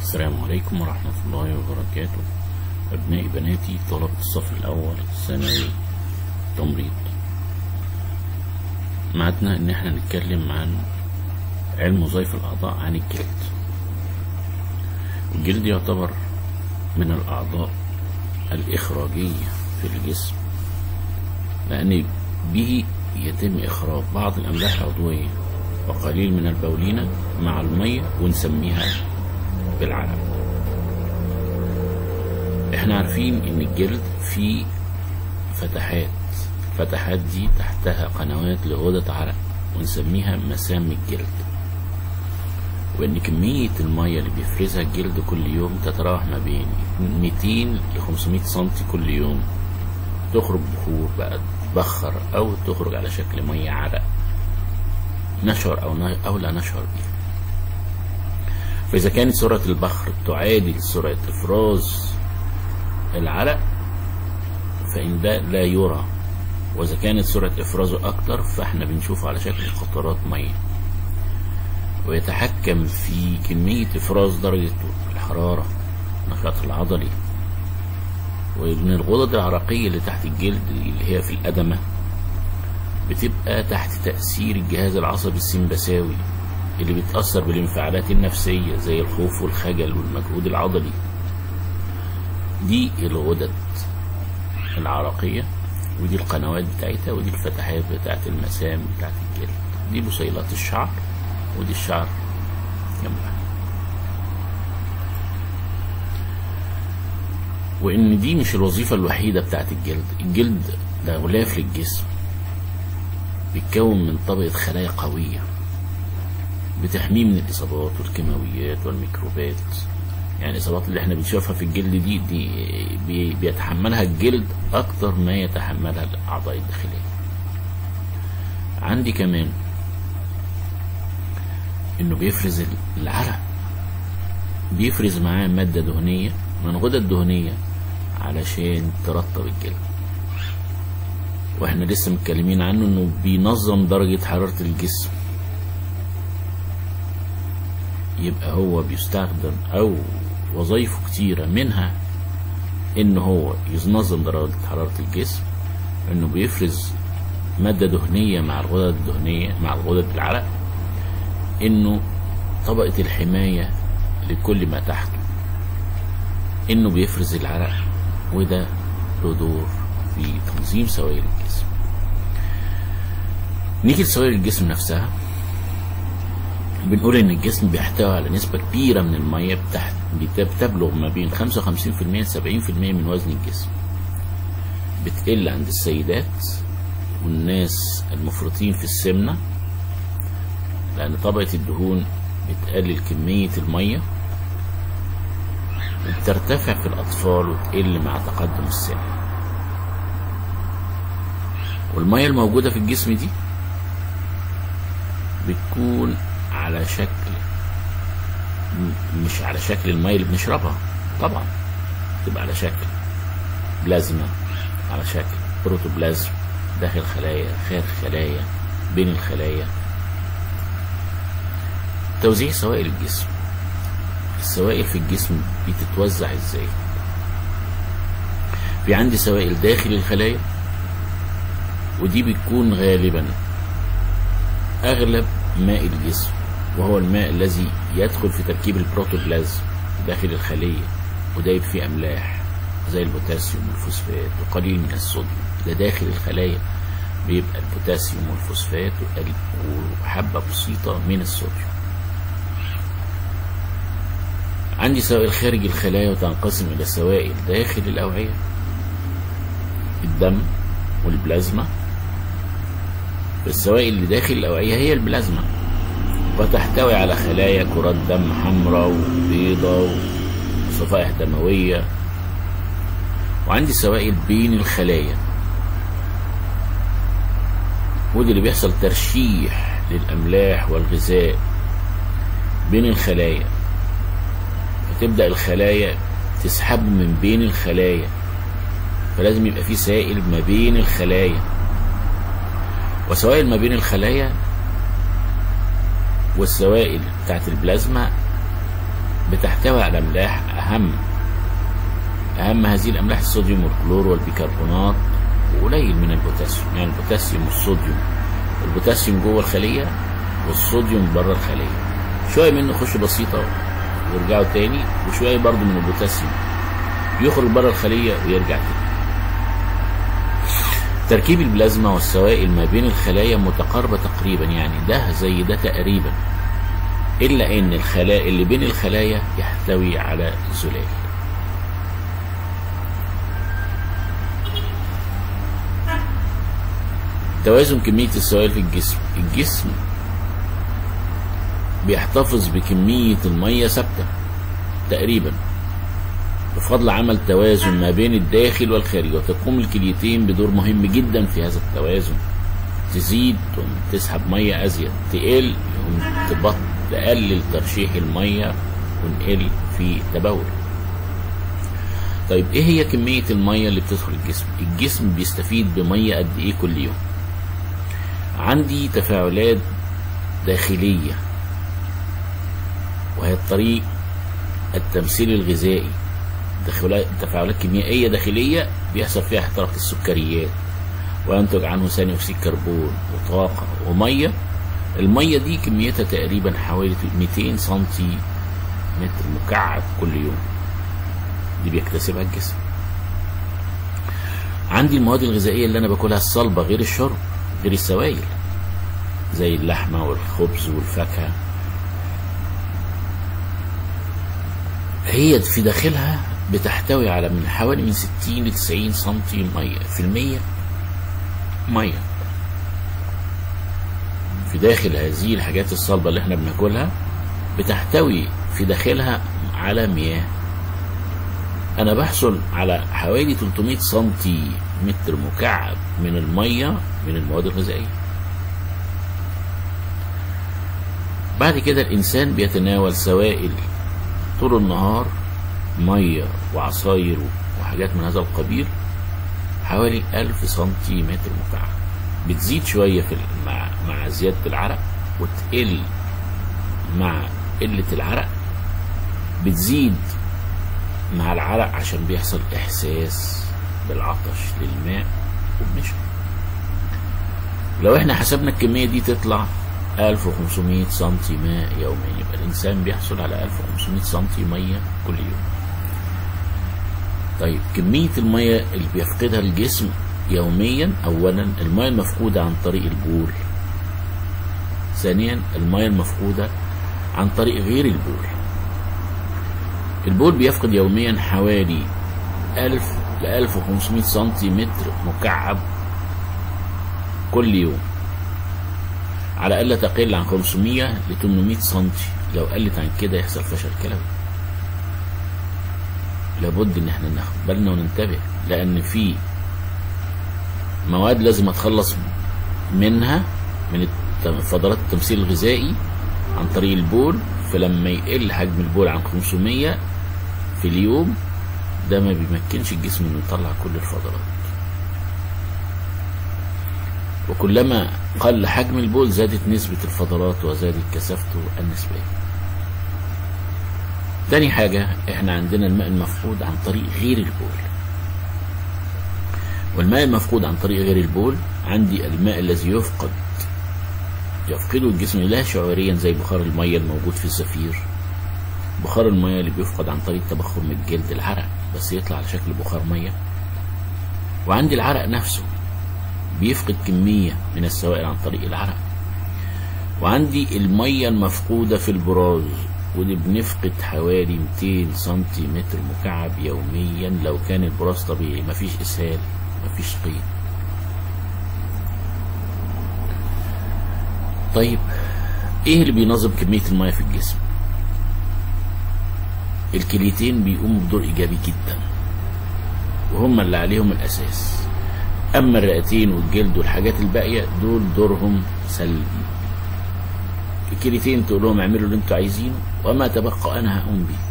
السلام عليكم ورحمة الله وبركاته أبنائي بناتي طلبة الصف الأول ثانوي تمريض معدنا إن احنا نتكلم عن علم وظائف الأعضاء عن الجلد الجلد يعتبر من الأعضاء الإخراجية في الجسم لأن به يتم إخراج بعض الأملاح العضوية وقليل من البولينة مع المية ونسميها بالعرق احنا عارفين ان الجلد فيه فتحات الفتحات دي تحتها قنوات لغدة عرق ونسميها مسام الجلد وان كمية المية اللي بيفرزها الجلد كل يوم تتراوح ما بين 200 ل 500 سنتي كل يوم تخرج بخور بقى تبخر او تخرج على شكل مية عرق نشر او او لا نشر بيها فإذا كانت سرعة البخر تعادل سرعة إفراز العرق فإن ده لا يرى وإذا كانت سرعة إفرازه أكتر فإحنا بنشوفه على شكل قطرات مية ويتحكم في كمية إفراز درجة الحرارة النشاط العضلي ومن الغدد العرقية اللي تحت الجلد اللي هي في الأدمة بتبقى تحت تأثير الجهاز العصبي السمبثاوي اللي بيتأثر بالانفعالات النفسية زي الخوف والخجل والمجهود العضلي دي الغدد العرقية ودي القنوات بتاعتها ودي الفتحات بتاعت المسام بتاعت الجلد دي بصيلات الشعر ودي الشعر جنبها وان دي مش الوظيفة الوحيدة بتاعت الجلد الجلد ده غلاف للجسم بيتكون من طبقة خلايا قوية بتحميه من الإصابات والكيماويات والميكروبات يعني الإصابات اللي احنا بنشوفها في الجلد دي دي بي بيتحملها الجلد أكتر ما يتحملها الأعضاء الداخلية عندي كمان إنه بيفرز العرق بيفرز معاه مادة دهنية من غدد دهنية علشان ترطب الجلد واحنا لسه متكلمين عنه انه بينظم درجة حرارة الجسم يبقى هو بيستخدم او وظائفه كتيرة منها ان هو ينظم درجة حرارة الجسم انه بيفرز مادة دهنية مع الغدد الدهنية مع الغدد العرق انه طبقة الحماية لكل ما تحته انه بيفرز العرق وده له دور في تنظيم سوائل الجسم نيجي لسوائل الجسم نفسها بنقول ان الجسم بيحتوي على نسبة كبيرة من المية بتحت بتبلغ ما بين 55% ل 70% من وزن الجسم بتقل عند السيدات والناس المفرطين في السمنة لأن طبقة الدهون بتقلل كمية المية وبترتفع في الأطفال وتقل مع تقدم السن والمية الموجودة في الجسم دي بتكون على شكل مش على شكل المية اللي بنشربها طبعا تبقى على شكل بلازما على شكل بروتوبلازم داخل خلايا خارج خلايا بين الخلايا توزيع سوائل الجسم السوائل في الجسم بتتوزع ازاي في عندي سوائل داخل الخلايا ودي بتكون غالبا اغلب ماء الجسم وهو الماء الذي يدخل في تركيب البروتوبلازم داخل الخلية ودايب فيه أملاح زي البوتاسيوم والفوسفات وقليل من الصوديوم ده داخل الخلايا بيبقى البوتاسيوم والفوسفات وحبة بسيطة من الصوديوم عندي سوائل خارج الخلايا وتنقسم إلى سوائل داخل الأوعية الدم والبلازما السوائل اللي داخل الأوعية هي البلازما وتحتوي على خلايا كرات دم حمراء وبيضاء وصفائح دموية وعندي سوائل بين الخلايا ودي اللي بيحصل ترشيح للأملاح والغذاء بين الخلايا فتبدأ الخلايا تسحب من بين الخلايا فلازم يبقى في سائل ما بين الخلايا وسوائل ما بين الخلايا والسوائل بتاعت البلازما بتحتوي على أملاح أهم أهم هذه الأملاح الصوديوم والكلور والبيكربونات وقليل من البوتاسيوم يعني البوتاسيوم والصوديوم البوتاسيوم جوه الخلية والصوديوم بره الخلية شوية منه يخش بسيطة ويرجعوا تاني وشوية برضو من البوتاسيوم يخرج بره الخلية ويرجع تاني تركيب البلازما والسوائل ما بين الخلايا متقاربة تقريبا يعني ده زي ده تقريبا إلا إن الخلايا اللي بين الخلايا يحتوي على زلال توازن كمية السوائل في الجسم الجسم بيحتفظ بكمية المية ثابتة تقريبا بفضل عمل توازن ما بين الداخل والخارج وتقوم الكليتين بدور مهم جدا في هذا التوازن تزيد تقوم تسحب مية أزيد تقل يقوم تبط تقلل ترشيح المية ونقل في تبول طيب ايه هي كمية المية اللي بتدخل الجسم الجسم بيستفيد بمية قد ايه كل يوم عندي تفاعلات داخلية وهي الطريق التمثيل الغذائي تفاعلات كيميائية داخلية بيحصل فيها احتراق السكريات وينتج عنه ثاني أكسيد كربون وطاقة ومية المية دي كميتها تقريبا حوالي 200 سنتي متر مكعب كل يوم دي بيكتسبها الجسم عندي المواد الغذائية اللي أنا باكلها الصلبة غير الشرب غير السوائل زي اللحمة والخبز والفاكهة هي في داخلها بتحتوي على من حوالي من 60 ل 90 سنتي مية في المية مية في داخل هذه الحاجات الصلبة اللي احنا بناكلها بتحتوي في داخلها على مياه انا بحصل على حوالي 300 سنتي متر مكعب من المية من المواد الغذائية بعد كده الانسان بيتناول سوائل طول النهار مية وعصاير وحاجات من هذا القبيل حوالي ألف سنتيمتر مكعب بتزيد شوية في مع, مع زيادة العرق وتقل مع قلة العرق بتزيد مع العرق عشان بيحصل إحساس بالعطش للماء وبنشرب لو احنا حسبنا الكمية دي تطلع 1500 سنتي ماء يوميا يبقى الإنسان بيحصل على 1500 سنتي مية كل يوم طيب كمية المية اللي بيفقدها الجسم يوميا أولا المية المفقودة عن طريق البول ثانيا المية المفقودة عن طريق غير البول البول بيفقد يوميا حوالي 1000 ل 1500 سنتيمتر مكعب كل يوم على ألا تقل عن 500 ل 800 سنتي لو قلت عن كده يحصل فشل كلوي لابد ان احنا ناخد بالنا وننتبه لان في مواد لازم اتخلص منها من فضلات التمثيل الغذائي عن طريق البول فلما يقل حجم البول عن 500 في اليوم ده ما بيمكنش الجسم انه يطلع كل الفضلات وكلما قل حجم البول زادت نسبة الفضلات وزادت كثافته النسبية تاني حاجة احنا عندنا الماء المفقود عن طريق غير البول والماء المفقود عن طريق غير البول عندي الماء الذي يفقد يفقده الجسم لا شعوريا زي بخار المية الموجود في الزفير بخار المية اللي بيفقد عن طريق تبخر من الجلد العرق بس يطلع على شكل بخار مية وعندي العرق نفسه بيفقد كمية من السوائل عن طريق العرق وعندي المية المفقودة في البراز ودي بنفقد حوالي 200 سنتيمتر مكعب يوميا لو كان البراز طبيعي مفيش اسهال مفيش قيد طيب ايه اللي بينظم كمية المياه في الجسم الكليتين بيقوموا بدور ايجابي جدا وهم اللي عليهم الاساس اما الرئتين والجلد والحاجات الباقية دول دورهم سلبي الكليتين تقول لهم اعملوا اللي انتوا عايزينه وما تبقى انا هقوم بيه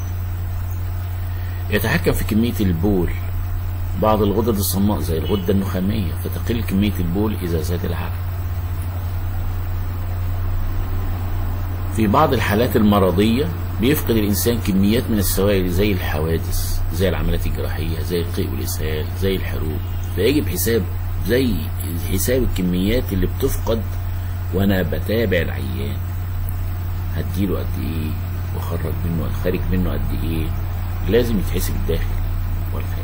يتحكم في كمية البول بعض الغدد الصماء زي الغدة النخامية فتقل كمية البول إذا زاد العرق في بعض الحالات المرضية بيفقد الإنسان كميات من السوائل زي الحوادث زي العمليات الجراحية زي القيء والإسهال زي الحروق فيجب حساب زي حساب الكميات اللي بتفقد وأنا بتابع العيان هديله قد إيه وخرج منه الخارج منه قد إيه لازم يتحسب الداخل والخارج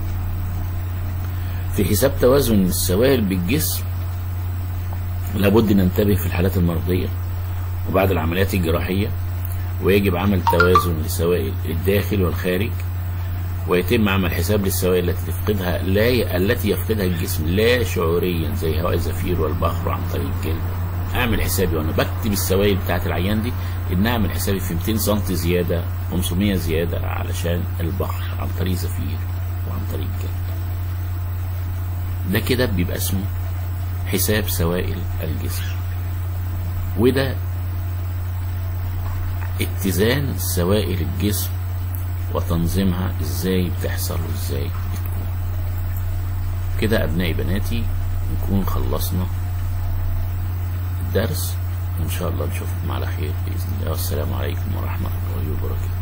في حساب توازن السوائل بالجسم لابد ننتبه في الحالات المرضية وبعد العمليات الجراحية ويجب عمل توازن لسوائل الداخل والخارج ويتم عمل حساب للسوائل التي تفقدها لا التي يفقدها الجسم لا شعوريا زي هواء الزفير والبخر عن طريق الجلد اعمل حسابي وانا بكتب السوائل بتاعت العيان دي ان اعمل حسابي في 200 سم زياده 500 زياده علشان البخر عن طريق زفير وعن طريق الجلد ده كده بيبقى اسمه حساب سوائل الجسم وده اتزان سوائل الجسم وتنظيمها ازاي بتحصل وازاي بتكون كده ابنائي بناتي نكون خلصنا الدرس وان شاء الله نشوفكم على خير باذن الله والسلام عليكم ورحمه الله وبركاته